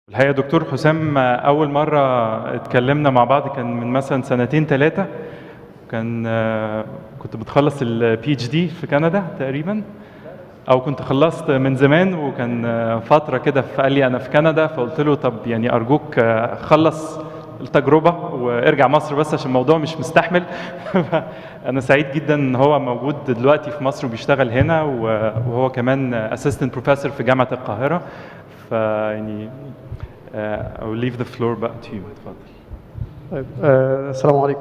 الحقيقة دكتور حسام أول مرة اتكلمنا مع بعض كان من مثلا سنتين ثلاثة كان آه، كنت بتخلص البي اتش دي في كندا تقريبا أو كنت خلصت من زمان وكان آه، فترة كده فقال لي أنا في كندا فقلت له طب يعني أرجوك آه، خلص التجربة وارجع مصر بس عشان الموضوع مش مستحمل أنا سعيد جدا إن هو موجود دلوقتي في مصر وبيشتغل هنا وهو كمان اسيستنت بروفيسور في جامعة القاهرة فيعني uh, I'll leave the floor back to you اتفضل طيب آه السلام عليكم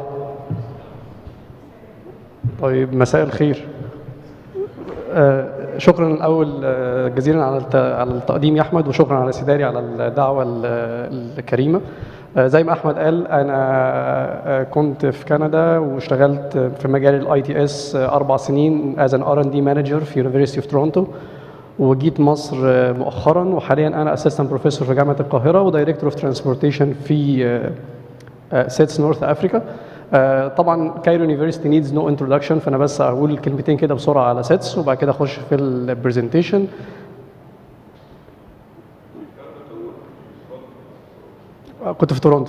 طيب مساء الخير آه شكرا الاول آه جزيلا على الت- على التقديم يا احمد وشكرا على سيداري على الدعوه ال- الكريمه آه زي ما احمد قال انا آه كنت في كندا واشتغلت في مجال الاي تي اس اربع سنين از ان ار ان دي مانجر في يونيفرستي اوف تورونتو وجيت مصر آه، مؤخرا وحاليا انا اسيستنت بروفيسور في جامعه القاهره ودايركتور اوف ترانسبورتيشن في آه، سيتس نورث افريكا طبعا كايرو يونيفرستي نيدز نو انتروداكشن فانا بس هقول كلمتين كده بسرعه على سيتس وبعد كده اخش في البرزنتيشن كنت في تورونتو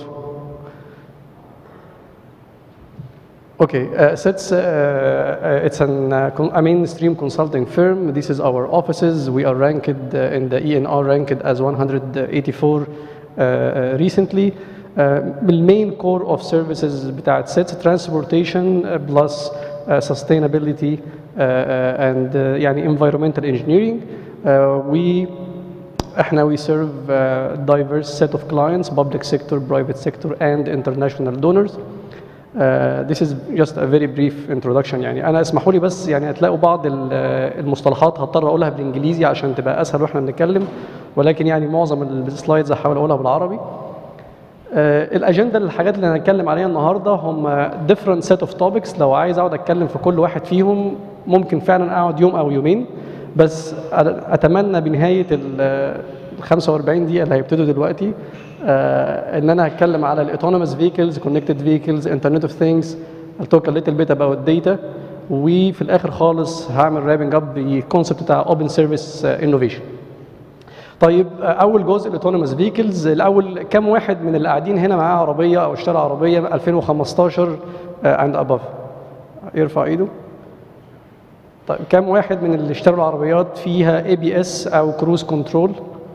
Okay, uh, SETS, uh, uh, it's an, uh, con- a mainstream consulting firm. This is our offices. We are ranked uh, in the ENR ranked as 184 uh, uh, recently. Uh, the main core of services بتاعت SETS transportation uh, plus uh, sustainability uh, uh, and uh, يعني environmental engineering. Uh, we احنا we serve uh, diverse set of clients, public sector, private sector, and international donors. Uh, this is just a very brief introduction يعني انا اسمحوا لي بس يعني هتلاقوا بعض ال- المصطلحات هضطر اقولها بالانجليزي عشان تبقى اسهل واحنا بنتكلم ولكن يعني معظم السلايدز هحاول اقولها بالعربي آه، الاجنده الحاجات اللي هنتكلم عليها النهارده هم different set of topics لو عايز اقعد اتكلم في كل واحد فيهم ممكن فعلا اقعد يوم او يومين بس أ- اتمنى بنهايه ال 45 دقيقه اللي هيبتدوا دلوقتي آه، ان انا هتكلم على الاوتونوموس فيكلز كونكتد فيكلز انترنت اوف ثينجز I'll talk a little bit about data وفي الاخر خالص هعمل رابنج اب بالكونسبت بتاع اوبن سيرفيس انوفيشن طيب آه، اول جزء الاوتونوموس فيكلز الاول كم واحد من اللي قاعدين هنا معاه عربيه او اشترى عربيه 2015 اند اباف يرفع ايده طيب كم واحد من اللي اشتروا العربيات فيها اي بي اس او كروز كنترول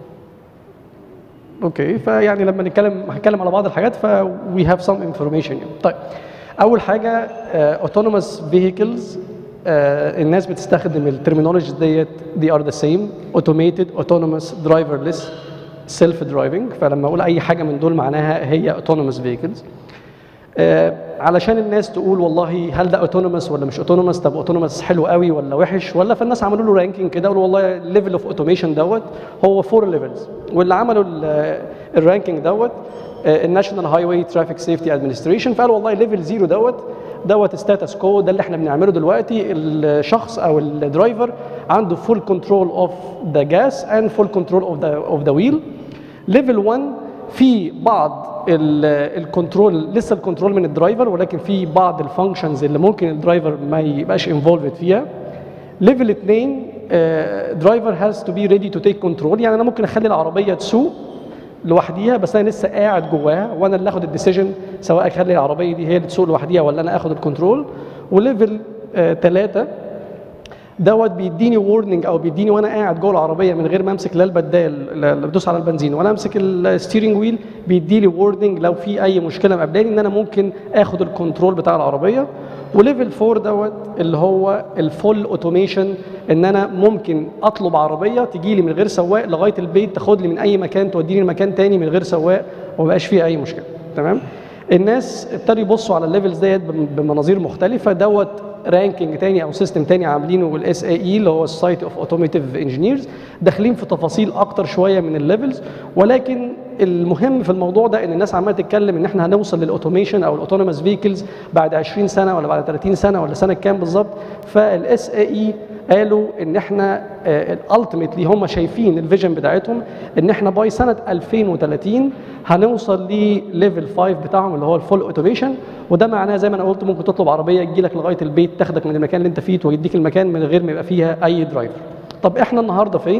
اوكي فيعني لما نتكلم هنتكلم على بعض الحاجات ف we have some information يعني. طيب اول حاجه اوتونوموس فيهيكلز الناس بتستخدم الترمينولوجي ديت they are the same automated autonomous driverless self driving فلما اقول اي حاجه من دول معناها هي autonomous vehicles آه، علشان الناس تقول والله هل ده اوتونوموس ولا مش اوتونوموس طب اوتونوموس حلو قوي ولا وحش ولا فالناس عملوا له رانكينج كده قالوا والله الليفل اوف اوتوميشن دوت هو فور ليفلز واللي عملوا الرانكينج دوت الناشونال هاي واي ترافيك سيفتي ادمنستريشن فقالوا والله ليفل زيرو دوت دوت ستاتس كو ده اللي احنا بنعمله دلوقتي الشخص او الدرايفر عنده فول كنترول اوف ذا جاس اند فول كنترول اوف ذا اوف ذا ويل ليفل 1 في بعض ال- الكنترول لسه الكنترول من الدرايفر ولكن في بعض الفانكشنز اللي ممكن الدرايفر ما يبقاش انفولفد فيها ليفل 2 درايفر هاز تو بي ريدي تو تيك كنترول يعني انا ممكن اخلي العربيه تسوق لوحديها بس انا لسه قاعد جواها وانا اللي اخد الديسيجن سواء اخلي العربيه دي هي اللي تسوق لوحديها ولا انا اخد الكنترول وليفل 3 دوت بيديني وورنينج او بيديني وانا قاعد جوه العربيه من غير ما امسك لا البدال لا بدوس على البنزين ولا امسك الستيرنج ويل بيديلي وورنينج لو في اي مشكله مقابلاني ان انا ممكن اخد الكنترول بتاع العربيه وليفل 4 دوت اللي هو الفول اوتوميشن ان انا ممكن اطلب عربيه تجي لي من غير سواق لغايه البيت تاخد لي من اي مكان توديني لمكان تاني من غير سواق وما بقاش فيه اي مشكله تمام الناس ابتدوا يبصوا على الليفلز ديت بم- بمناظير مختلفه دوت رانكينج تاني او سيستم تاني عاملينه الاس اي اي اللي هو السايت اوف اوتوميتيف انجينيرز داخلين في تفاصيل اكتر شويه من الليفلز ولكن المهم في الموضوع ده ان الناس عماله تتكلم ان احنا هنوصل للاوتوميشن او الاوتونوموس فيكلز بعد 20 سنه ولا بعد 30 سنه ولا سنه كام بالظبط فالاس اي اي قالوا ان احنا الالتيميتلي هم شايفين الفيجن بتاعتهم ان احنا باي سنه 2030 هنوصل لليفل 5 بتاعهم اللي هو الفول اوتوميشن وده معناه زي ما انا قلت ممكن تطلب عربيه تجي لك لغايه البيت تاخدك من المكان اللي انت فيه ويديك المكان من غير ما يبقى فيها اي درايفر طب احنا النهارده فين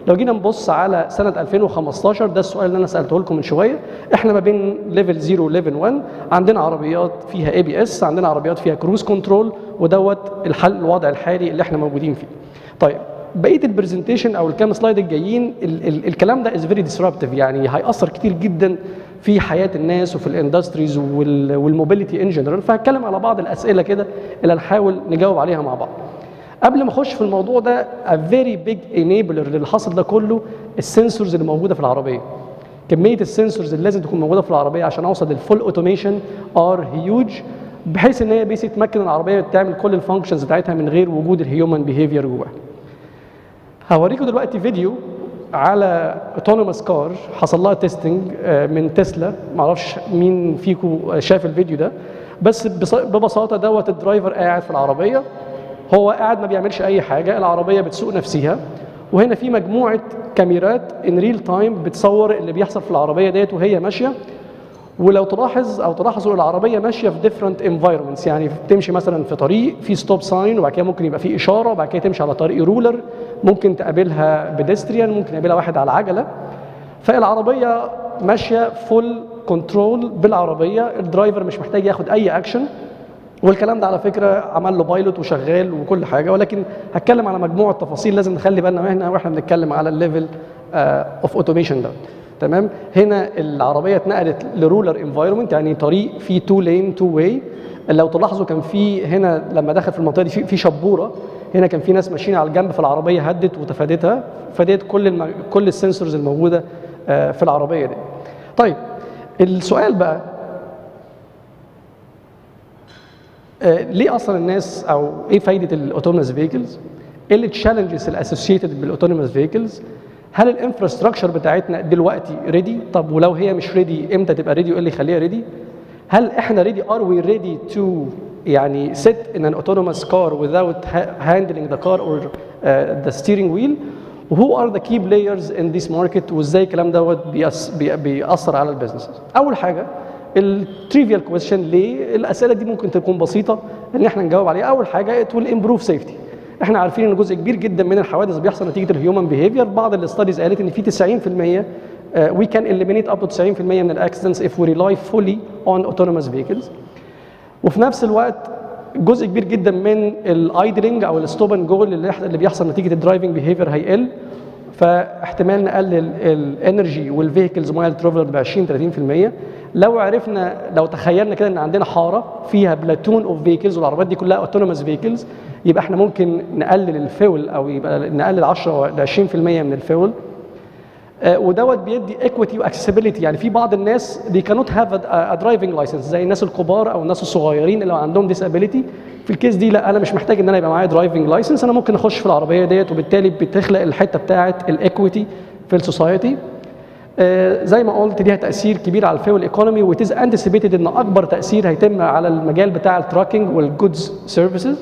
لو جينا نبص على سنه 2015 ده السؤال اللي انا سالته لكم من شويه احنا ما بين ليفل 0 وليفل 1 عندنا عربيات فيها اي بي اس عندنا عربيات فيها كروز كنترول ودوت الحل الوضع الحالي اللي احنا موجودين فيه طيب بقيه البرزنتيشن او الكام سلايد الجايين ال ال الكلام ده از فيري ديسربتيف يعني هياثر كتير جدا في حياه الناس وفي الاندستريز والموبيليتي ان جنرال فهتكلم على بعض الاسئله كده اللي هنحاول نجاوب عليها مع بعض قبل ما اخش في الموضوع ده a very big enabler للي حاصل ده كله السنسورز اللي موجوده في العربيه كميه السنسورز اللي لازم تكون موجوده في العربيه عشان اوصل للفول اوتوميشن ار هيوج بحيث ان هي بيس تمكن العربيه تعمل كل الفانكشنز بتاعتها من غير وجود الهيومن بيهيفير جواها هوريكم دلوقتي فيديو على اوتونوموس كار حصل لها تيستنج من تسلا معرفش مين فيكم شاف الفيديو ده بس بص- ببساطه دوت الدرايفر قاعد في العربيه هو قاعد ما بيعملش اي حاجه العربيه بتسوق نفسها وهنا في مجموعه كاميرات ان ريل تايم بتصور اللي بيحصل في العربيه ديت وهي ماشيه ولو تلاحظ او تلاحظوا العربيه ماشيه في ديفرنت انفايرمنتس يعني بتمشي مثلا في طريق في ستوب ساين وبعد كده ممكن يبقى في اشاره وبعد كده تمشي على طريق رولر ممكن تقابلها بيدستريان ممكن يقابلها واحد على عجله فالعربيه ماشيه فول كنترول بالعربيه الدرايفر مش محتاج ياخد اي اكشن والكلام ده على فكره عمل له بايلوت وشغال وكل حاجه ولكن هتكلم على مجموعه تفاصيل لازم نخلي بالنا منها واحنا بنتكلم على الليفل اوف اوتوميشن ده تمام هنا العربيه اتنقلت لرولر انفايرمنت يعني طريق فيه تو لين تو واي لو تلاحظوا كان في هنا لما دخل في المنطقه دي في في شبوره هنا كان في ناس ماشيين على الجنب فالعربيه هدت وتفادتها فديت كل الم... كل السنسورز الموجوده آه، في العربيه دي طيب السؤال بقى آه، ليه اصلا الناس او ايه فايده الاوتونوموس فيكلز؟ ايه التشالنجز الاسوشيتد بالاوتونوموس فيكلز؟ هل الانفراستراكشر بتاعتنا دلوقتي ريدي؟ طب ولو هي مش ريدي امتى تبقى ريدي وايه اللي يخليها ريدي؟ هل احنا ريدي ار وي ريدي تو يعني sit in an autonomous car without ha- handling the car or uh, the steering wheel who are the key players in this market وازاي الكلام دوت بيأس بي- بيأثر على البيزنس اول حاجه التريفيال كويشن ليه الاسئله دي ممكن تكون بسيطه ان احنا نجاوب عليها اول حاجه it will improve safety احنا عارفين ان جزء كبير جدا من الحوادث بيحصل نتيجه الهيومن بيهيفير بعض الاستاديز قالت ان في 90% uh, we can eliminate up to 90% من الاكسيدنتس if we rely fully on autonomous vehicles وفي نفس الوقت جزء كبير جدا من الايدلنج او الستوب اند جو اللي يح- اللي بيحصل نتيجه الدرايفنج بيهيفير هيقل فاحتمال نقلل الانرجي والفيكلز مايل ترافلر ب 20 30% لو عرفنا لو تخيلنا كده ان عندنا حاره فيها بلاتون اوف فيكلز والعربيات دي كلها اوتونوموس فيكلز يبقى احنا ممكن نقلل الفيول او يبقى نقلل 10 ل 20% من الفيول آه، ودوت بيدي ايكويتي واكسسبيليتي يعني في بعض الناس they cannot have a, a driving license زي الناس الكبار او الناس الصغيرين اللي عندهم disability في الكيس دي لا انا مش محتاج ان انا يبقى معايا درايفنج لايسنس انا ممكن اخش في العربيه ديت وبالتالي بتخلق الحته بتاعه الايكويتي في السوسايتي آه، زي ما قلت ليها تاثير كبير على الفيول ايكونومي وتيز انتسيبيتد ان اكبر تاثير هيتم على المجال بتاع التراكنج والجودز سيرفيسز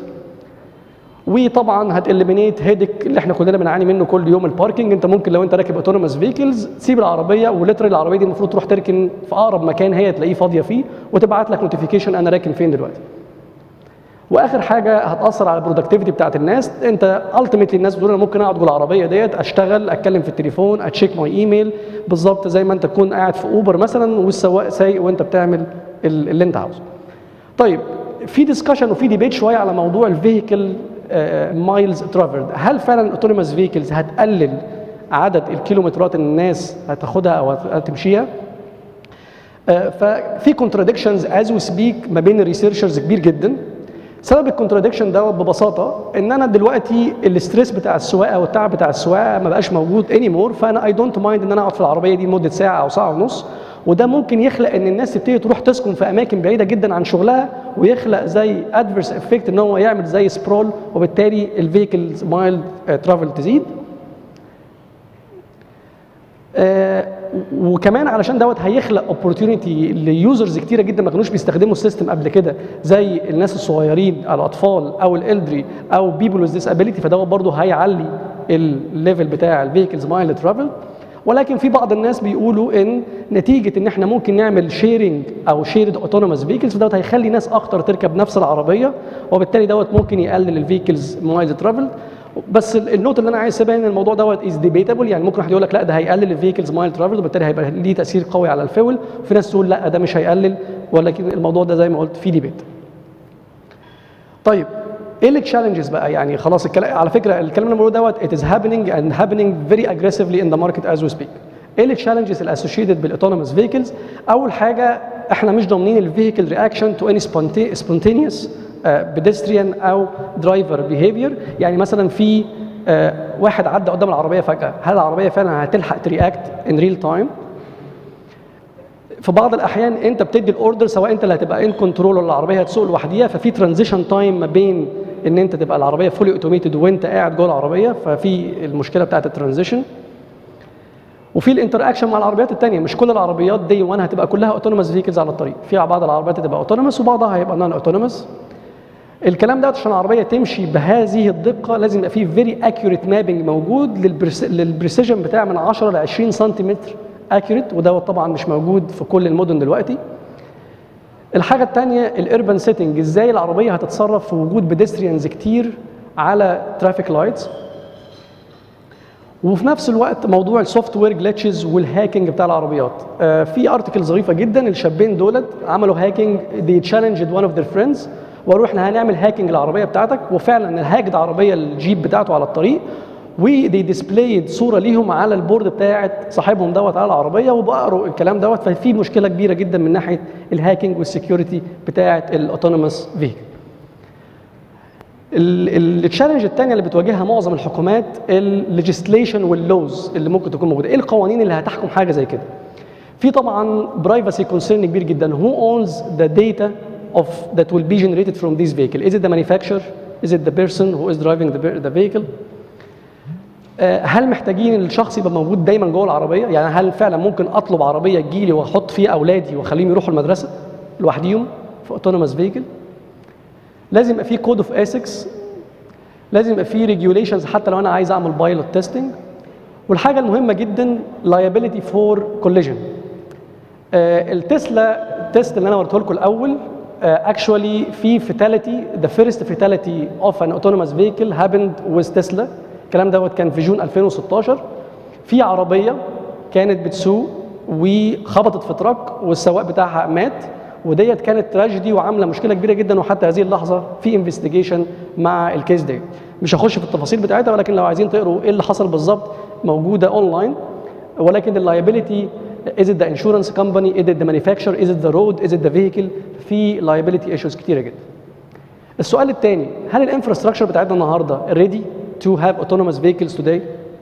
وطبعا هتاليمينيت هيدك اللي احنا كلنا بنعاني منه كل يوم الباركينج انت ممكن لو انت راكب اوتونوموس فيكلز تسيب العربيه ولتر العربيه دي المفروض تروح تركن في اقرب مكان هي تلاقيه فاضيه فيه وتبعت لك نوتيفيكيشن انا راكن فين دلوقتي واخر حاجه هتاثر على البرودكتيفيتي بتاعت الناس انت التيمتلي الناس بتقول انا ممكن اقعد جوه العربيه ديت اشتغل اتكلم في التليفون اتشيك ماي ايميل بالظبط زي ما انت تكون قاعد في اوبر مثلا والسواق سايق وانت بتعمل ال- اللي انت عاوزه طيب في ديسكشن وفي ديبيت شويه على موضوع الفيهيكل مايلز ترافلد هل فعلا الاوتونوموس فيكلز هتقلل عدد الكيلومترات اللي الناس هتاخدها او هتمشيها آه، ففي كونتراديكشنز از وي سبيك ما بين الريسيرشرز كبير جدا سبب الكونتراديكشن دوت ببساطه ان انا دلوقتي الاستريس بتاع السواقه والتعب بتاع السواقه ما بقاش موجود اني مور فانا اي دونت مايند ان انا اقعد في العربيه دي لمده ساعه او ساعه ونص وده ممكن يخلق ان الناس تبتدي تروح تسكن في اماكن بعيده جدا عن شغلها ويخلق زي ادفيرس افكت ان هو يعمل زي سبرول وبالتالي الفيكلز مايل ترافل تزيد آه، وكمان علشان دوت هيخلق اوبورتيونيتي ليوزرز كتيره جدا ما كانوش بيستخدموا السيستم قبل كده زي الناس الصغيرين الاطفال او الالدري او بيبل ويز ديسابيليتي فدوت برضه هيعلي الليفل بتاع الفيكلز مايل ترافل ولكن في بعض الناس بيقولوا ان نتيجه ان احنا ممكن نعمل شيرنج او شيرد اوتونوموس فيكلز فدوت هيخلي ناس اكتر تركب نفس العربيه وبالتالي دوت ممكن يقلل الفيكلز مايل ترافل بس ال- النقطه اللي انا عايز اسيبها ان الموضوع دوت از ديبيتابل يعني ممكن واحد يقول لك لا ده هيقلل الفيكلز مايل ترافل وبالتالي هيبقى ليه تاثير قوي على الفيول وفي ناس تقول لا ده مش هيقلل ولكن الموضوع ده زي ما قلت فيه ديبيت طيب ايه التشالنجز بقى يعني خلاص الكلام على فكره الكلام اللي بقوله دوت it is happening and happening very aggressively in the market as we speak ايه التشالنجز الاسوشيتد بالاوتونوموس فيكلز اول حاجه احنا مش ضامنين الفيكل رياكشن تو اني spontaneous بيدستريان او درايفر بيهيفير يعني مثلا في آه، واحد عدى قدام العربيه فجاه هل العربيه فعلا هتلحق ترياكت ان ريل تايم في بعض الاحيان انت بتدي الاوردر سواء انت اللي هتبقى ان كنترول ولا العربيه هتسوق لوحديها ففي ترانزيشن تايم ما بين ان انت تبقى العربيه فولي اوتوميتد وانت قاعد جوه العربيه ففي المشكله بتاعت الترانزيشن وفي الانتر اكشن مع العربيات الثانيه مش كل العربيات دي وان هتبقى كلها اوتونوموس فيكلز على الطريق في بعض العربيات هتبقى اوتونوموس وبعضها هيبقى نون اوتونوموس الكلام ده عشان العربيه تمشي بهذه الدقه لازم يبقى فيه فيري اكيوريت مابنج موجود للبرس... للبريسيجن بتاع من 10 ل 20 سنتيمتر اكيوريت ودوت طبعا مش موجود في كل المدن دلوقتي الحاجه الثانيه الاربن سيتنج ازاي العربيه هتتصرف في وجود بيدستريانز كتير على ترافيك لايتس وفي نفس الوقت موضوع السوفت وير جلitches والهاكينج بتاع العربيات آه في ارتكل ظريفه جدا الشابين دولت عملوا هاكينج they challenged one of their friends وقالوا احنا هنعمل هاكينج العربيه بتاعتك وفعلا الهاك ده عربيه الجيب بتاعته على الطريق ودي ديسبلايد صوره ليهم على البورد بتاعت صاحبهم دوت على العربيه وبقروا الكلام دوت ففي مشكله كبيره جدا من ناحيه الهاكينج والسكيورتي بتاعت الاوتونوموس فيكل التشالنج الثانيه اللي بتواجهها معظم الحكومات الليجيسليشن واللوز اللي ممكن تكون موجوده ايه القوانين اللي هتحكم حاجه زي كده في طبعا برايفسي كونسيرن كبير جدا who owns the data of that will be generated from this vehicle is it the manufacturer is it the person who is driving the, the vehicle آه، هل محتاجين الشخص يبقى موجود دايما جوه العربيه يعني هل فعلا ممكن اطلب عربيه تجيلي واحط فيها اولادي واخليهم يروحوا المدرسه لوحديهم في اوتونوموس فيكل لازم يبقى في كود اوف اسكس لازم يبقى في ريجوليشنز حتى لو انا عايز اعمل بايلوت تيستنج والحاجه المهمه جدا liability فور collision التسلا التيست اللي انا وريته لكم الاول اكشولي في فيتاليتي ذا فيرست فيتاليتي اوف ان اوتونوموس فيكل هابند ويز تسلا الكلام دوت كان في جون 2016 في عربيه كانت بتسوق وخبطت في تراك والسواق بتاعها مات وديت كانت تراجيدي وعامله مشكله كبيره جدا وحتى هذه اللحظه في انفستيجيشن مع الكيس ديت مش هخش في التفاصيل بتاعتها ولكن لو عايزين تقروا ايه اللي حصل بالظبط موجوده اونلاين ولكن اللايبيليتي is it the insurance company is it the manufacturer is it the road is it the vehicle في liability issues كتيره جدا السؤال الثاني هل الانفراستراكشر بتاعتنا النهارده ready to have autonomous vehicles today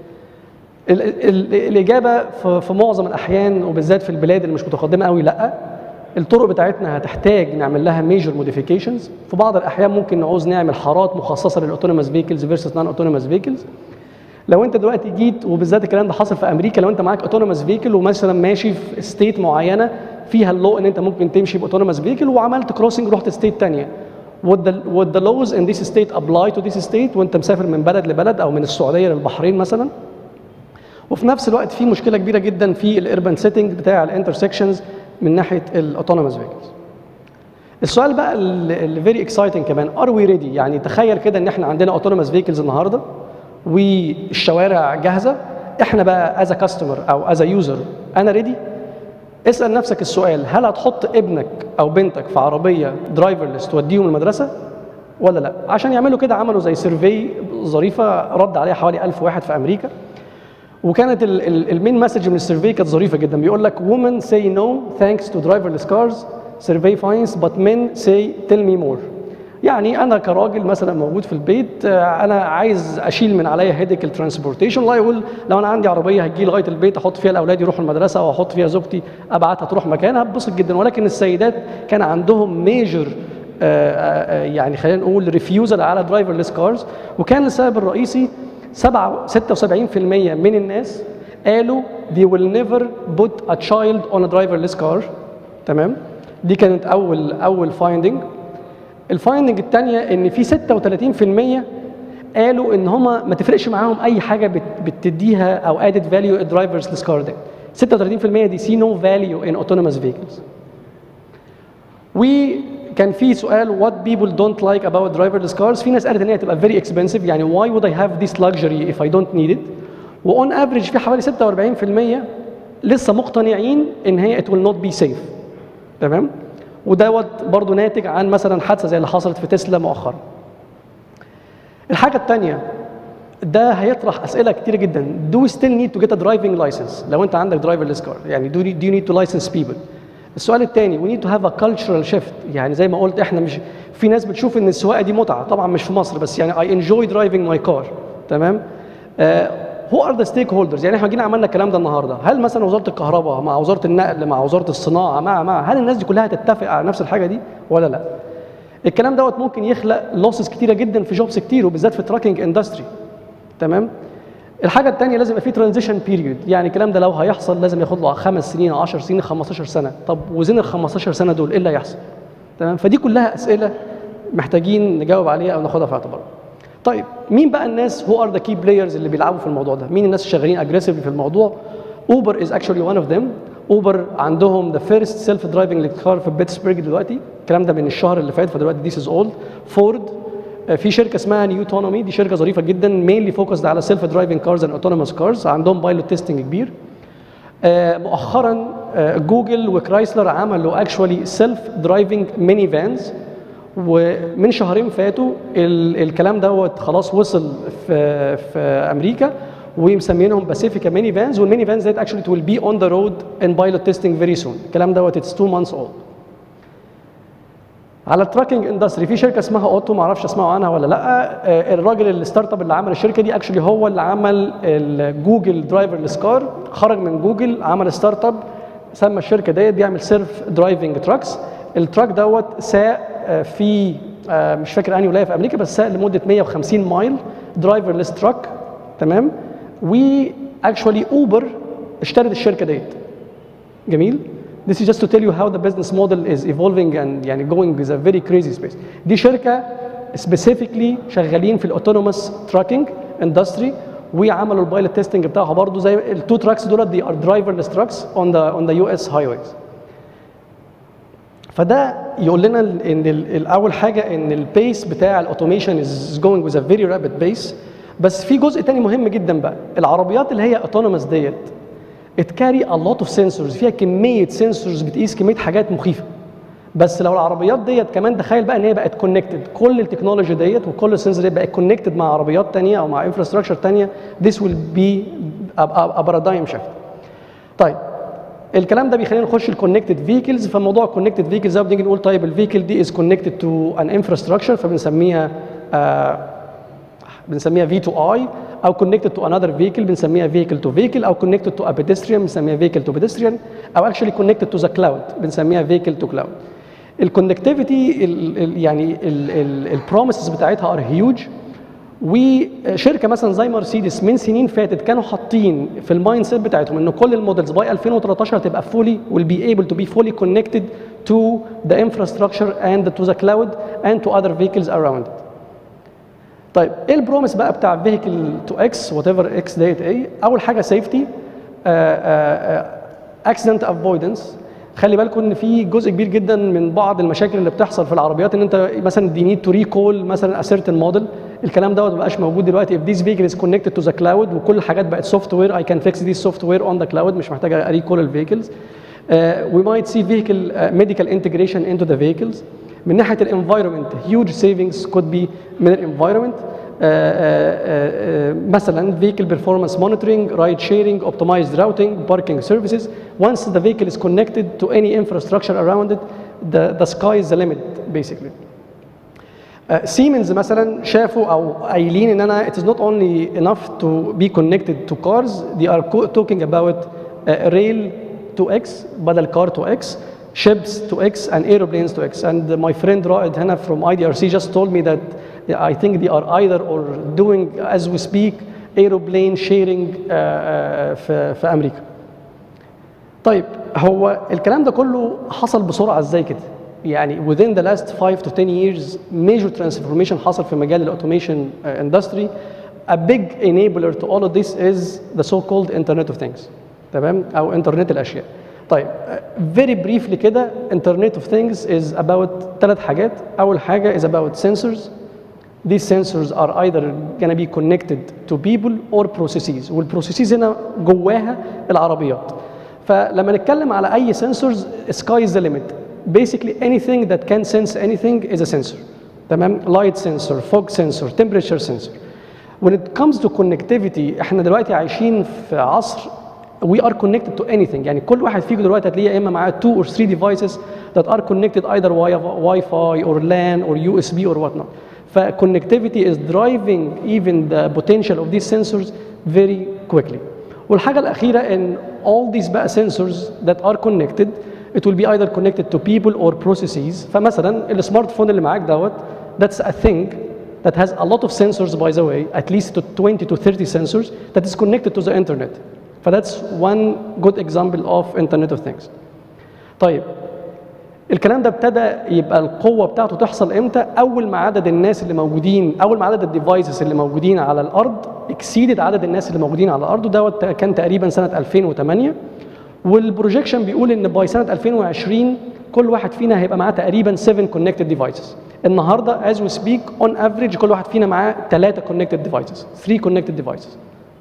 ال ال الاجابه في, في معظم الاحيان وبالذات في البلاد اللي مش متقدمه قوي لا الطرق بتاعتنا هتحتاج نعمل لها ميجر موديفيكيشنز في بعض الاحيان ممكن نعوز نعمل حارات مخصصه للاوتونوموس فيكلز فيرسس نون اوتونوموس فيكلز لو انت دلوقتي جيت وبالذات الكلام ده حاصل في امريكا لو انت معاك اوتونوموس فيكل ومثلا ماشي في ستيت معينه فيها اللو ان انت ممكن تمشي باوتونوموس فيكل وعملت كروسنج رحت ستيت ثانيه would the, would the laws in this state apply to this state وانت مسافر من بلد لبلد او من السعوديه للبحرين مثلا وفي نفس الوقت في مشكله كبيره جدا في الاربن سيتنج بتاع الانترسكشنز من ناحيه الاوتونوموس فيكلز السؤال بقى اللي فيري اكسايتنج كمان ار وي ريدي يعني تخيل كده ان احنا عندنا اوتونوموس فيكلز النهارده والشوارع جاهزه احنا بقى از كاستمر او از يوزر انا ريدي اسال نفسك السؤال هل هتحط ابنك او بنتك في عربيه درايفرلس توديهم المدرسه ولا لا عشان يعملوا كده عملوا زي سيرفي ظريفه رد عليها حوالي 1000 واحد في امريكا وكانت المين مسج من السيرفي كانت ظريفه جدا بيقول لك women say no thanks to driverless cars survey finds but men say tell me more يعني انا كراجل مثلا موجود في البيت انا عايز اشيل من عليا هيدك الترانسبورتيشن الله يقول لو انا عندي عربيه هتجي لغايه البيت احط فيها الاولاد يروحوا المدرسه واحط فيها زوجتي ابعتها تروح مكانها ببسط جدا ولكن السيدات كان عندهم ميجر يعني خلينا نقول ريفيوزل على درايفرلس كارز وكان السبب الرئيسي 7 76% من الناس قالوا they will never put a child on a driverless car تمام دي كانت اول اول فايندنج الفايندنج الثانيه ان في 36% قالوا ان هم ما تفرقش معاهم اي حاجه بتديها او ادد فاليو الدرايفرز كار ده 36% دي سي نو فاليو ان اوتونوموس فيكلز كان في سؤال what people don't like about driverless cars في ناس قالت ان هي تبقى very expensive يعني why would I have this luxury if I don't need it وon average في حوالي 46% لسه مقتنعين ان هي it will not be safe تمام ودوت برضه ناتج عن مثلا حادثه زي اللي حصلت في تسلا مؤخرا الحاجه الثانيه ده هيطرح اسئله كتيره جدا do we still need to get a driving license لو انت عندك driverless car يعني do you, do you need to license people السؤال الثاني we need to have a cultural shift يعني زي ما قلت احنا مش في ناس بتشوف ان السواقه دي متعه طبعا مش في مصر بس يعني I enjoy driving my car تمام آه who are the stakeholders يعني احنا جينا عملنا الكلام ده النهارده هل مثلا وزاره الكهرباء مع وزاره النقل مع وزاره الصناعه مع مع هل الناس دي كلها تتفق على نفس الحاجه دي ولا لا الكلام دوت ممكن يخلق لوسز كتيره جدا في جوبس كتير وبالذات في التراكنج اندستري تمام الحاجه الثانيه لازم يبقى في ترانزيشن بيريود يعني الكلام ده لو هيحصل لازم ياخد له خمس سنين 10 سنين 15 سنه طب وزين ال 15 سنه دول ايه اللي هيحصل تمام فدي كلها اسئله محتاجين نجاوب عليها او ناخدها في اعتبارنا طيب مين بقى الناس هو ار ذا كي بلايرز اللي بيلعبوا في الموضوع ده مين الناس اللي شغالين اجريسيفلي في الموضوع اوبر از اكشولي وان اوف ذيم اوبر عندهم ذا فيرست سيلف درايفنج كار في بيتسبرج دلوقتي الكلام ده من الشهر اللي فات فدلوقتي ذيس از اولد فورد في شركه اسمها نيوتونومي دي شركه ظريفه جدا مينلي فوكسد على سيلف درايفنج كارز اند اوتونوموس كارز عندهم بايلوت تيستنج كبير آه مؤخرا آه جوجل وكرايسلر عملوا اكشولي سيلف درايفنج ميني فانز ومن شهرين فاتوا ال الكلام دوت خلاص وصل في في امريكا ومسمينهم باسيفيكا ميني فانز والميني فانز ديت اكشولي ويل بي اون ذا رود ان بايلوت تيستنج فيري سون الكلام دوت اتس 2 مانثس اولد على التراكنج اندستري في شركه اسمها اوتو ما اعرفش اسمعوا عنها ولا لا الراجل الستارت اب اللي عمل الشركه دي اكشولي هو اللي عمل الجوجل درايفرلس كار خرج من جوجل عمل ستارت اب سمى الشركه ديت بيعمل سيلف درايفنج تراكس التراك دوت ساق في مش فاكر انهي ولايه في امريكا بس ساق لمده 150 مايل درايفرلس تراك تمام و اكشولي اوبر اشترت الشركه ديت جميل This is just to tell you how the business model is evolving and يعني going with a very crazy space. دي شركة specifically شغالين في الاوتونوموس تراكنج اندستري وعملوا البايلوت تيستنج بتاعها برضه زي التو تراكس دول دي ار driverless trucks on the on the US highways. فده يقول لنا ان الاول حاجه ان البيس بتاع الاوتوميشن از جوينج with a very rapid pace بس في جزء تاني مهم جدا بقى العربيات اللي هي اوتونوموس ديت اتكاري a lot of sensors فيها كميه سنسورز بتقيس كميه حاجات مخيفه بس لو العربيات ديت كمان تخيل بقى ان هي بقت كونكتد كل التكنولوجي ديت وكل السنسور ديت بقت كونكتد مع عربيات تانية او مع انفراستراكشر تانية this will be a, a, a paradigm shift طيب الكلام ده بيخلينا نخش الكونكتد فيكلز فموضوع الكونكتد فيكلز ده بنيجي نقول طيب الفيكل دي از كونكتد تو ان انفراستراكشر فبنسميها آه بنسميها في تو اي او connected to another vehicle بنسميها vehicle to vehicle او connected to a pedestrian بنسميها vehicle to pedestrian او actually connected to the cloud بنسميها vehicle to cloud الكونكتيفيتي يعني البروميسز بتاعتها ار هيوج وشركه مثلا زي مرسيدس من سنين فاتت كانوا حاطين في المايند سيت بتاعتهم ان كل المودلز باي 2013 هتبقى فولي will be able to be fully connected to the infrastructure and to the cloud and to other vehicles around it. طيب ايه البروميس بقى بتاع فيهيكل تو اكس وات ايفر اكس ديت ايه اول حاجه سيفتي اكسيدنت افويدنس خلي بالكم ان في جزء كبير جدا من بعض المشاكل اللي بتحصل في العربيات ان انت مثلا دي نيد تو ريكول مثلا ا سيرتن موديل الكلام دوت ما بقاش موجود دلوقتي if this vehicle is connected to the cloud وكل الحاجات بقت سوفت وير I can fix this software on the cloud مش محتاج اريكول الفيكلز uh, we might see vehicle uh, medical integration into the vehicles من ناحيه الانفايرمنت huge savings could be من الانفايرمنت مثلا vehicle performance monitoring, ride sharing, optimized routing, parking services. Once the vehicle is connected to any infrastructure around it, the, the sky is the limit basically. سيمنز uh, مثلا شافوا او قايلين ان انا it is not only enough to be connected to cars they are talking about uh, rail to X بدل car to X ships to X and aeroplanes to X and my friend رائد هنا from IDRC just told me that I think they are either or doing as we speak aeroplane sharing uh, uh, في, في امريكا. طيب هو الكلام ده كله حصل بسرعه ازاي كده؟ يعني within the last 5 to 10 years major transformation حصل في مجال الاوتوميشن industry a big enabler to all of this is the so called internet of things تمام او انترنت الاشياء طيب uh, very briefly كده Internet of Things is about ثلاث حاجات أول حاجة is about sensors These sensors are either gonna be connected to people or processes والبروسيسز هنا جواها العربيات فلما نتكلم على أي sensors sky is the limit basically anything that can sense anything is a sensor تمام light sensor fog sensor temperature sensor when it comes to connectivity احنا دلوقتي عايشين في عصر we are connected to anything يعني كل واحد فيكم دلوقتي هتلاقيه يا اما معاه two or three devices that are connected either via Wi-Fi or LAN or USB or whatnot فconnectivity is driving even the potential of these sensors very quickly والحاجة الأخيرة in all these بقى sensors that are connected it will be either connected to people or processes فمثلا السمارت فون اللي معاك دوت that's a thing that has a lot of sensors by the way at least to 20 to 30 sensors that is connected to the internet فذاتس one good example of internet of things طيب الكلام ده ابتدى يبقى القوه بتاعته تحصل امتى اول ما عدد الناس اللي موجودين اول ما عدد الديفايسز اللي موجودين على الارض اكسيدد عدد الناس اللي موجودين على الارض ودوت كان تقريبا سنه 2008 والبروجيكشن بيقول ان باي سنه 2020 كل واحد فينا هيبقى معاه تقريبا 7 كونكتد ديفايسز النهارده as we speak on average كل واحد فينا معاه 3 كونكتد ديفايسز 3 كونكتد ديفايسز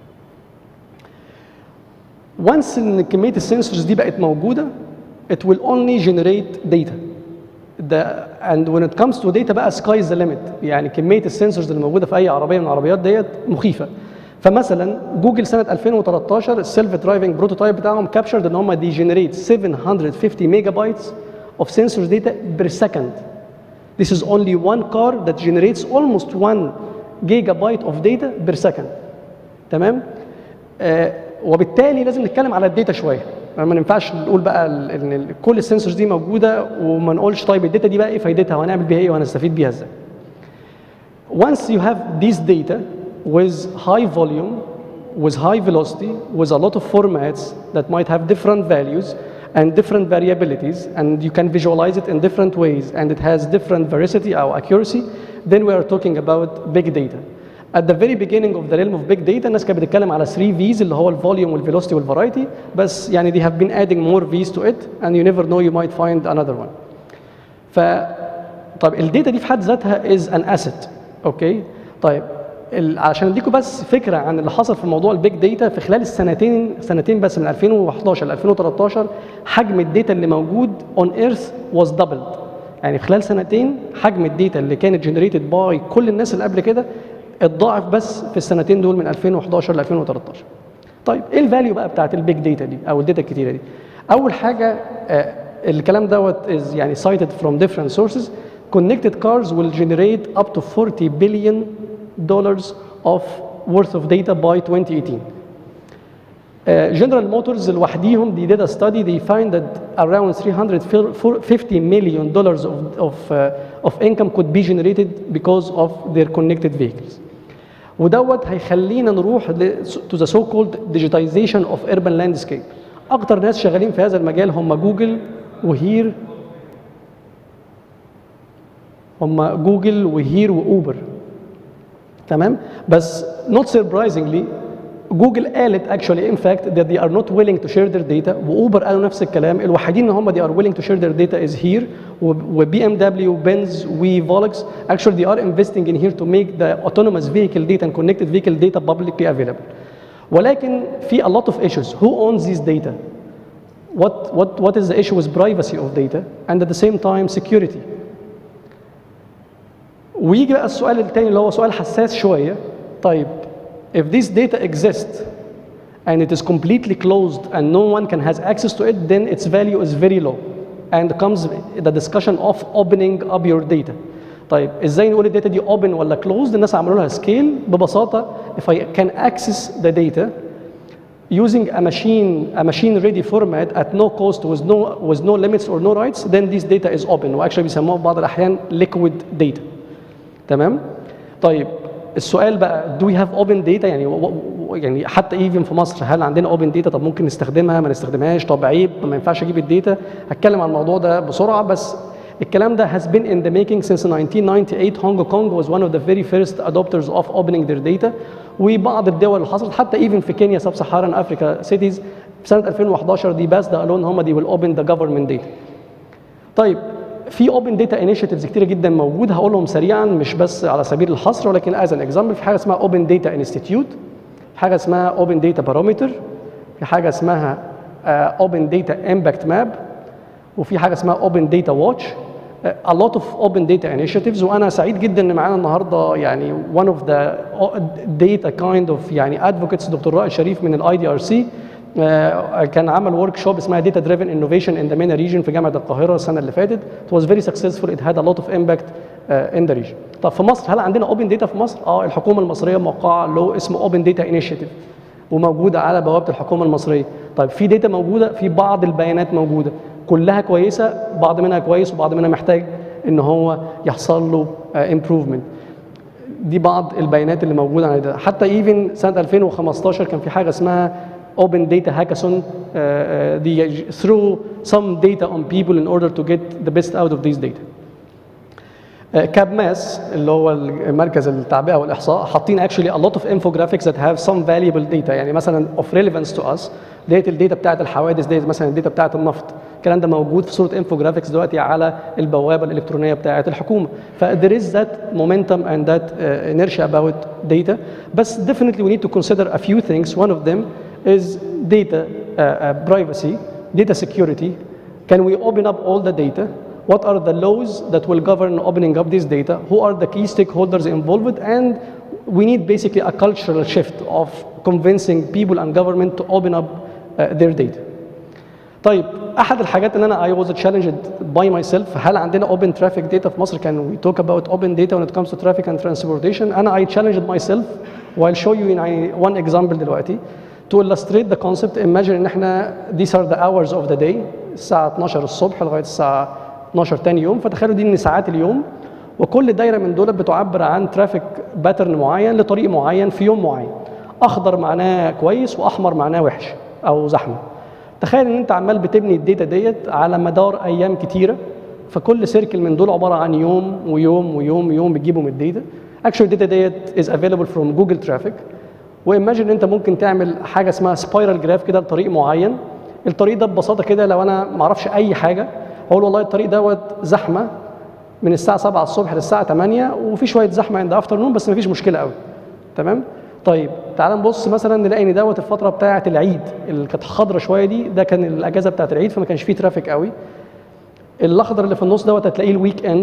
once ان كميه السنسورز دي بقت موجوده it will only generate data the, and when it comes to data بقى sky is the limit يعني كميه السنسورز اللي موجوده في اي عربيه من العربيات ديت مخيفه فمثلا جوجل سنه 2013 السيلف درايفنج بروتوتايب بتاعهم كابشرد ان هم دي جنريت 750 ميجا بايتس of sensors data per second This is only one car that generates almost one gigabyte of data per second. تمام؟ آه وبالتالي لازم نتكلم على الداتا شويه. ما ينفعش نقول بقى ال- ان ال- كل السنسورز دي موجوده وما نقولش طيب الداتا دي بقى ايه فايدتها وهنعمل بيها ايه وهنستفيد بيها ازاي. Once you have this data with high volume, with high velocity, with a lot of formats that might have different values and different variabilities, and you can visualize it in different ways, and it has different veracity or accuracy, then we are talking about big data. At the very beginning of the realm of big data الناس كانت بتتكلم على 3 V's اللي هو الفوليوم والفيلوسيتي والفرايتي بس يعني they have been adding more V's to it and you never know you might find another one. ف طيب الداتا دي في حد ذاتها از ان اسيت اوكي طيب ال- عشان اديكم بس فكره عن اللي حصل في موضوع البيج داتا في خلال السنتين سنتين بس من 2011 ل 2013 حجم الداتا اللي موجود اون ايرث واز دبلد يعني في خلال سنتين حجم الداتا اللي كانت جنريتد باي كل الناس اللي قبل كده اتضاعف بس في السنتين دول من 2011 ل 2013 طيب ايه الفاليو بقى بتاعت البيج داتا دي او الداتا الكتيره دي اول حاجه آه، الكلام دوت is يعني cited from different sources connected cars will generate up to 40 billion dollars of worth of data by 2018 جنرال موتورز لوحديهم دي did a study they find that around 350 million dollars of, of, uh, of income could be generated because of their connected vehicles ودوت هيخلينا نروح ل- to the so called digitization of urban landscape اكتر ناس شغالين في هذا المجال هم جوجل وهير هم جوجل وهير واوبر تمام بس not surprisingly جوجل قالت actually in fact that they are not willing to share their data واوبر قالوا نفس الكلام الوحيدين ان هم they are willing to share their data is here وبي ام دبليو بنز وفولكس actually they are investing in here to make the autonomous vehicle data and connected vehicle data publicly available ولكن في a lot of issues who owns these data what what what is the issue with privacy of data and at the same time security ويجي بقى السؤال الثاني اللي هو سؤال حساس شويه طيب if this data exists and it is completely closed and no one can has access to it then its value is very low and comes the discussion of opening up your data طيب ازاي نقول الداتا دي open ولا closed الناس عملوا لها سكيل ببساطه if I can access the data using a machine a machine ready format at no cost with no with no limits or no rights then this data is open واكشلي بيسموها في بعض الاحيان liquid data تمام طيب السؤال بقى do we have open data يعني و- و- يعني حتى even في مصر هل عندنا open data طب ممكن نستخدمها ما نستخدمهاش طب عيب ما ينفعش اجيب الداتا هتكلم عن الموضوع ده بسرعه بس الكلام ده has been in the making since 1998 Hong Kong was one of the very first adopters of opening their data وبعض الدول اللي حصلت حتى even في كينيا سب سهاران افريكا cities في سنه 2011 دي بس ده قالوا ان هم دي will open the government data طيب في اوبن داتا انيشيتيفز كتيره جدا موجوده هقولهم سريعا مش بس على سبيل الحصر ولكن از ان اكزامبل في حاجه اسمها اوبن داتا انستيتيوت في حاجه اسمها اوبن داتا بارامتر في حاجه اسمها اوبن داتا امباكت ماب وفي حاجه اسمها اوبن داتا واتش a lot of open data initiatives وانا سعيد جدا ان معانا النهارده يعني one of the data kind of يعني advocates دكتور رائد شريف من الاي دي ار سي كان عمل ورك شوب اسمها داتا دريفن انوفيشن ان ذا مينا ريجن في جامعه القاهره السنه اللي فاتت it was very successful it had a lot of impact uh, in the region طب في مصر هل عندنا اوبن داتا في مصر اه الحكومه المصريه موقعه له اسمه اوبن داتا انيشيتيف وموجوده على بوابه الحكومه المصريه طيب في داتا موجوده في بعض البيانات موجوده كلها كويسه بعض منها كويس وبعض منها محتاج ان هو يحصل له امبروفمنت دي بعض البيانات اللي موجوده على ده حتى ايفن سنه 2015 كان في حاجه اسمها open data hackathon uh, uh, the, through some data on people in order to get the best out of these data. كاب ماس اللي هو مركز التعبئه والاحصاء حاطين actually a lot of infographics that have some valuable data يعني مثلا of relevance to us ديت الداتا بتاعت الحوادث ديت مثلا الداتا بتاعت النفط الكلام ده موجود في صوره انفوجرافيكس دلوقتي على البوابه الالكترونيه بتاعت الحكومه ف there is that momentum and that uh, inertia about data بس definitely we need to consider a few things one of them is data uh, uh, privacy data security can we open up all the data what are the laws that will govern opening up this data who are the key stakeholders involved and we need basically a cultural shift of convincing people and government to open up uh, their data طيب احد الحاجات اللي انا I was challenged by myself هل عندنا open traffic data في مصر can we talk about open data when it comes to traffic and transportation انا I challenged myself while show you in one example دلوقتي to illustrate the concept imagine ان احنا these are the hours of the day الساعه 12 الصبح لغايه الساعه 12 تاني يوم فتخيلوا دي ان ساعات اليوم وكل دايره من دول بتعبر عن ترافيك باترن معين لطريق معين في يوم معين اخضر معناه كويس واحمر معناه وحش او زحمه تخيل ان انت عمال بتبني الداتا ديت على مدار ايام كتيره فكل سيركل من دول عباره عن يوم ويوم ويوم ويوم بتجيبه من الداتا اكشن الداتا ديت از افيلبل فروم جوجل ترافيك وايماجن ان انت ممكن تعمل حاجه اسمها سبايرال جراف كده لطريق معين الطريق ده ببساطه كده لو انا ما اعرفش اي حاجه اقول والله الطريق دوت زحمه من الساعه 7 الصبح للساعه 8 وفي شويه زحمه عند افتر نون بس ما فيش مشكله قوي تمام طيب تعال نبص مثلا نلاقي ان دوت الفتره بتاعه العيد اللي كانت خضرة شويه دي ده كان الاجازه بتاعه العيد فما كانش فيه ترافيك قوي الاخضر اللي في النص دوت هتلاقيه الويك اند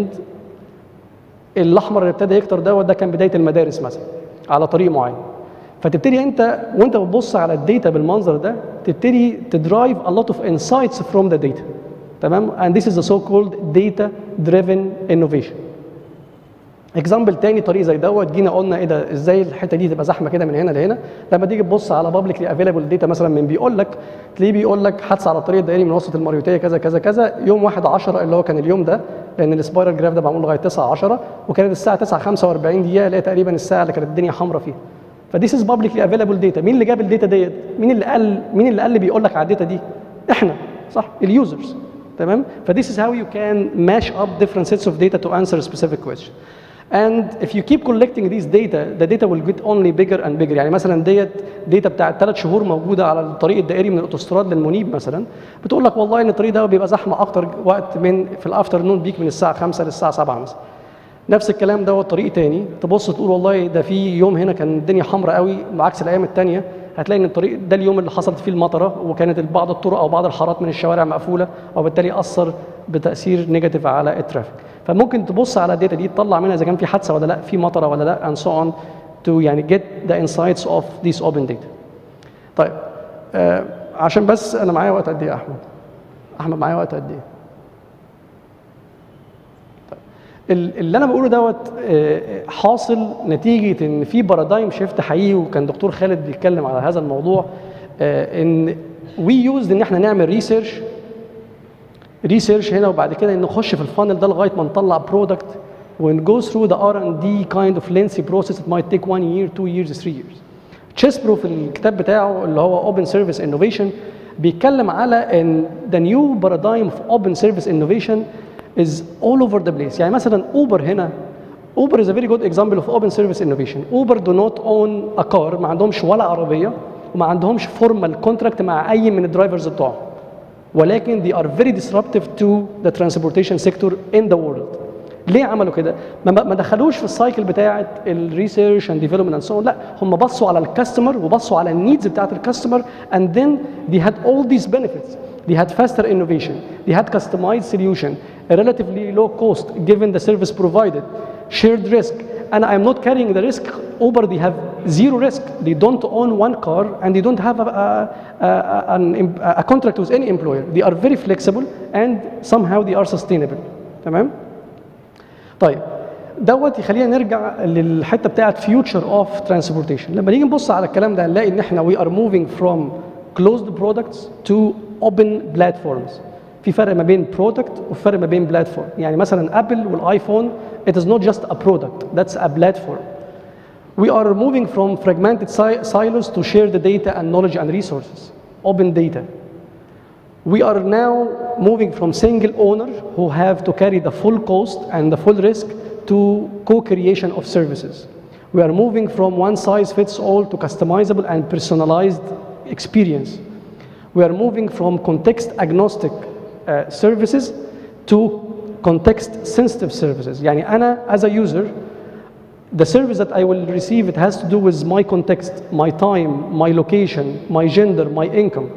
الاحمر اللي ابتدى يكتر دوت ده كان بدايه المدارس مثلا على طريق معين فتبتدي انت وانت بتبص على الداتا بالمنظر ده تبتدي تدرايف a lot of insights from the data تمام and this is the so called data driven innovation اكزامبل تاني طريق زي دوت جينا قلنا ايه ده ازاي الحته دي تبقى زحمه كده من هنا لهنا لما تيجي تبص على بابليكلي افيلابل داتا مثلا من بيقول لك تلاقيه بيقول لك حادثه على الطريق الدائري من وسط المريوطيه كذا كذا كذا يوم 1 10 اللي هو كان اليوم ده لان السبايرال جراف ده معمول لغايه 9 10 وكانت الساعه 9 45 دقيقه اللي هي تقريبا الساعه اللي كانت الدنيا حمراء فيها فديس از بابليكلي افيلابل داتا مين اللي جاب الداتا ديت مين اللي قال مين اللي قال بيقول لك على الداتا دي احنا صح اليوزرز تمام فديس از هاو يو كان ماش اب different sets of data to answer a specific question and if you keep collecting these data the data will get only bigger and bigger يعني مثلا ديت داتا بتاعت ثلاث شهور موجوده على الطريق الدائري من الاوتوستراد للمنيب مثلا بتقول لك والله ان الطريق ده بيبقى زحمه اكتر وقت من في الافتر نون بيك من الساعه 5 للساعه 7 مثلا نفس الكلام دوت طريق تاني تبص تقول والله ده في يوم هنا كان الدنيا حمراء قوي بعكس الايام التانيه هتلاقي ان الطريق ده اليوم اللي حصلت فيه المطره وكانت بعض الطرق او بعض الحارات من الشوارع مقفوله وبالتالي اثر بتاثير نيجاتيف على الترافيك فممكن تبص على الداتا دي تطلع منها اذا كان في حادثه ولا لا في مطره ولا لا and so on to يعني get the insights of these open data طيب آه عشان بس انا معايا وقت قد ايه يا احمد احمد معايا وقت قد ايه اللي انا بقوله دوت حاصل نتيجه ان في بارادايم شيفت حقيقي وكان دكتور خالد بيتكلم على هذا الموضوع ان وي يوزد ان احنا نعمل ريسيرش ريسيرش هنا وبعد كده نخش في الفانل ده لغايه ما نطلع برودكت and go through the R&D kind of lengthy process it might take one year, two years, three years. تشيسبرو في الكتاب بتاعه اللي هو Open Service Innovation بيتكلم على ان the new paradigm of open service innovation is all over the place يعني مثلا اوبر هنا اوبر is a very good example of open service innovation اوبر do not own a car ما عندهمش ولا عربيه وما عندهمش فورمال كونتراكت مع اي من الدرايفرز بتوعهم ولكن they are very disruptive to the transportation sector in the world ليه عملوا كده؟ ما ما دخلوش في السايكل بتاعه الريسيرش اند ديفلوبمنت اند سو لا هم بصوا على الكاستمر وبصوا على النيدز بتاعه الكاستمر and then they had all these benefits they had faster innovation they had customized solution a relatively low cost given the service provided shared risk and I'm not carrying the risk Uber they have zero risk they don't own one car and they don't have a, a, a, an, a contract with any employer they are very flexible and somehow they are sustainable تمام طيب دوت يخلينا نرجع للحته بتاعت future of transportation لما نيجي نبص على الكلام ده هنلاقي ان احنا we are moving from closed products to open platforms في فرق ما بين product وفرق ما بين platform يعني مثلا ابل والايفون it is not just a product that's a platform we are moving from fragmented si- silos to share the data and knowledge and resources open data we are now moving from single owner who have to carry the full cost and the full risk to co-creation of services. We are moving from one size fits all to customizable and personalized experience. We are moving from context agnostic uh, services to context sensitive services. يعني أنا as a user the service that I will receive it has to do with my context, my time, my location, my gender, my income.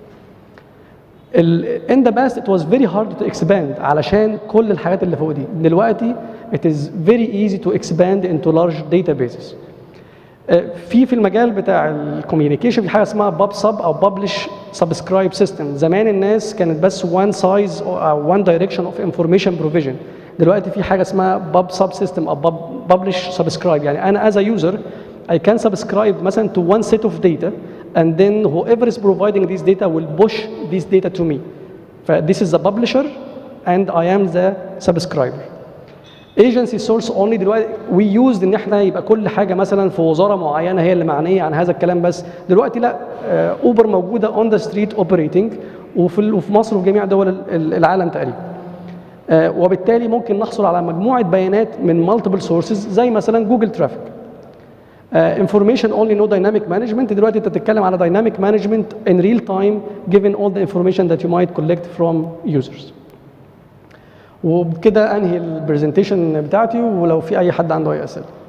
ال- in the past it was very hard to expand علشان كل الحاجات اللي فوق دي دلوقتي it is very easy to expand into large databases آه، في في المجال بتاع الكوميونيكيشن في حاجه اسمها باب سب او ببلش سبسكرايب سيستم زمان الناس كانت بس وان سايز او وان دايركشن اوف انفورميشن بروفيجن دلوقتي في حاجه اسمها باب سب سيستم او ببلش سبسكرايب يعني انا از يوزر I can subscribe مثلا to one set of data and then whoever is providing this data will push this data to me. ف this is the publisher and I am the subscriber. agency source only دلوقتي we used ان احنا يبقى كل حاجه مثلا في وزاره معينه هي اللي معنيه عن هذا الكلام بس دلوقتي لا اوبر موجوده اون ذا ستريت اوبريتنج وفي ال- وفي مصر وفي جميع دول ال- ال- العالم تقريبا آه، وبالتالي ممكن نحصل على مجموعه بيانات من مالتيبل سورسز زي مثلا جوجل ترافيك انفورميشن اونلي نو دايناميك مانجمنت دلوقتي انت بتتكلم على دايناميك مانجمنت ان ريل تايم given all the information that you might collect from users وبكده انهي البرزنتيشن بتاعتي ولو في اي حد عنده اي اسئله